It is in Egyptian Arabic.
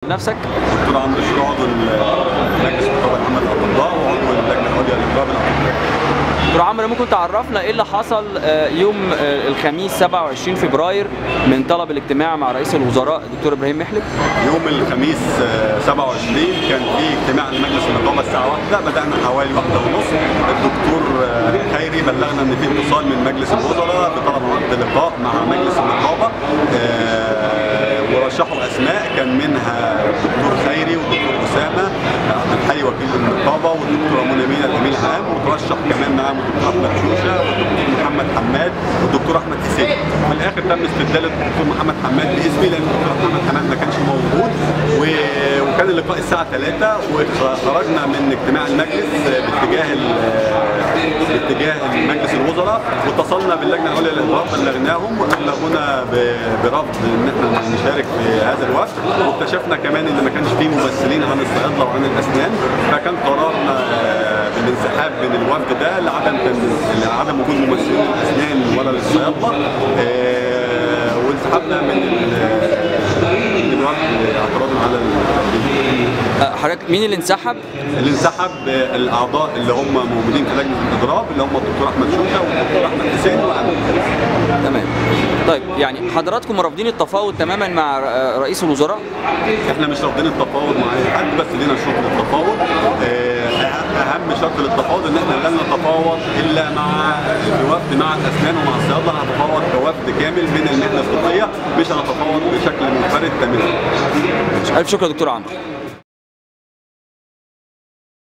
بنفسك دكتور عمرو الشيخ عضو مجلس النقابه العامه للاطباء وعضو اللجنه العليا للنقابه الاطباء دكتور عمرو ممكن تعرفنا ايه اللي حصل آه، يوم آه، الخميس 27 فبراير من طلب الاجتماع مع رئيس الوزراء الدكتور ابراهيم محلب يوم الخميس آه، 27 كان في اجتماع لمجلس النقابه الساعه 1 بدانا حوالي واحدة ونص الدكتور آه، خيري بلغنا ان في اتصال من مجلس الوزراء بطلب عقد لقاء مع مجلس النقابه آه، ورشحوا اسماء كان منها الدكتور خيري والدكتور اسامه عبد الحي وكيل النقابه والدكتوره منى مينا الامين العام وترشح كمان معاهم الدكتور احمد شوشه والدكتور محمد حماد والدكتور احمد حسين في الاخر تم استبدال الدكتور محمد حماد باسمي لان الدكتور محمد حماد ما كانش موجود و- وكان اللقاء الساعه 3 وخرجنا من اجتماع المجلس باتجاه ال- باتجاه مجلس الوزراء واتصلنا باللجنه العليا للانضباط بلغناهم وبلغونا ب- برفض ان احنا نشارك في هذا الوفد واكتشفنا كمان ان ما كانش فيه ممثلين عن الصيادله وعن الاسنان فكان قرارنا آه، بالانسحاب من الوفد ده لعدم لعدم وجود ممثلين للاسنان ولا للصيادله آه، وانسحبنا من ال- من الوفد اعتراضا على ال- آه، حضرتك مين اللي انسحب اللي انسحب الاعضاء اللي هم موجودين في لجنه الاضراب اللي هم الدكتور احمد شوشه والدكتور احمد حسين وانا تمام طيب يعني حضراتكم رافضين التفاوض تماما مع آه، رئيس الوزراء احنا مش رافضين التفاوض مع اي حد بس لينا شروط للتفاوض آه، اهم شرط للتفاوض ان احنا لن نتفاوض الا مع بوفد مع الاسنان ومع الصيادله هنتفاوض كوفد كامل من المهنه الطبيه مش هنتفاوض بشكل منفرد تماما الف شكر يا دكتور عمرو